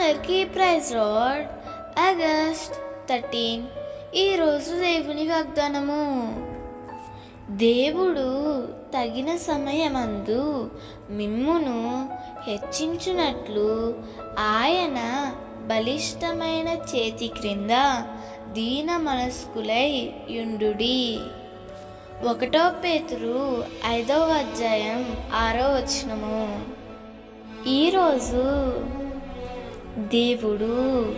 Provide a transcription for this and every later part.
అందరికీ praise lord August thirteen ఈరోజు దేవుని వాగ్దానము దేవుడు తగిన సమయమందు మిమ్మును హెచ్చించునట్లు ఆయన బలిష్టమైన చేతి క్రింద దీన మనస్కులై యుండుడి ఒకటో పేతురు ఐదవ అధ్యాయం ఆరో వచనము ఈరోజు దేవుడు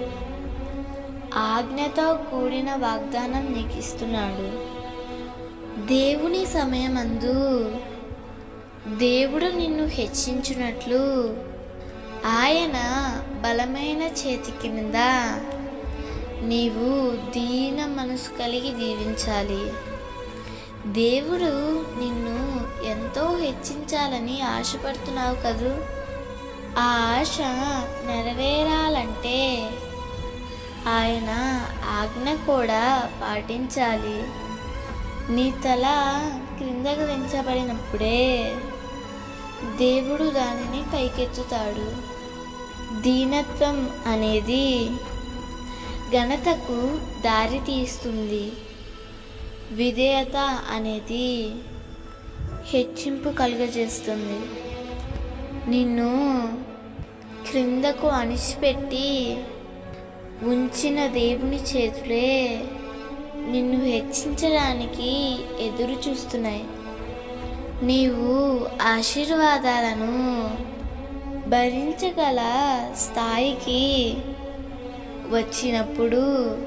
ఆజ్ఞతో కూడిన వాగ్దానం నీకు ఇస్తున్నాడు దేవుని సమయమందు దేవుడు నిన్ను హెచ్చించున్నట్లు ఆయన బలమైన చేతి కింద నీవు దీన మనసు కలిగి దీవించాలి దేవుడు నిన్ను ఎంతో హెచ్చించాలని ఆశపడుతున్నావు కదూ ఆ ఆశ నెరవేరాలంటే ఆయన ఆజ్ఞ కూడా పాటించాలి నీ తల క్రిందకు దించబడినప్పుడే దేవుడు దానిని పైకెత్తుతాడు దీనత్వం అనేది ఘనతకు దారి తీస్తుంది విధేయత అనేది హెచ్చింపు కలుగజేస్తుంది నిన్ను క్రిందకు అణిచిపెట్టి ఉంచిన దేవుని చేతులే నిన్ను హెచ్చించడానికి ఎదురు చూస్తున్నాయి నీవు ఆశీర్వాదాలను భరించగల స్థాయికి వచ్చినప్పుడు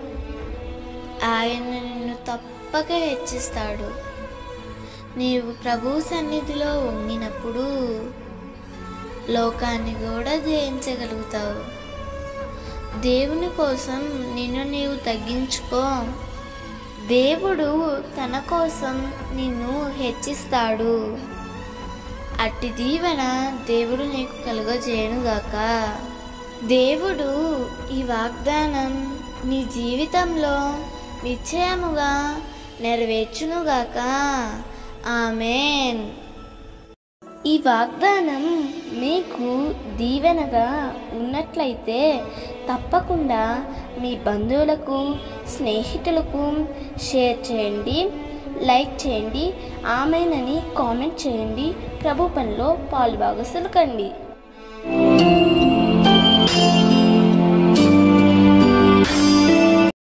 ఆయన నిన్ను తప్పక హెచ్చిస్తాడు నీవు ప్రభు సన్నిధిలో వంగినప్పుడు లోకాన్ని కూడా జయించగలుగుతావు దేవుని కోసం నిన్ను నీవు తగ్గించుకో దేవుడు తన కోసం నిన్ను హెచ్చిస్తాడు అట్టి దీవెన దేవుడు నీకు కలుగజేయనుగాక దేవుడు ఈ వాగ్దానం నీ జీవితంలో నిశ్చయముగా నెరవేర్చునుగాక ఆమెన్ ఈ వాగ్దానం మీకు దీవెనగా ఉన్నట్లయితే తప్పకుండా మీ బంధువులకు స్నేహితులకు షేర్ చేయండి లైక్ చేయండి ఆమెనని కామెంట్ చేయండి ప్రభు పనిలో పాలుభాగస్తులు కండి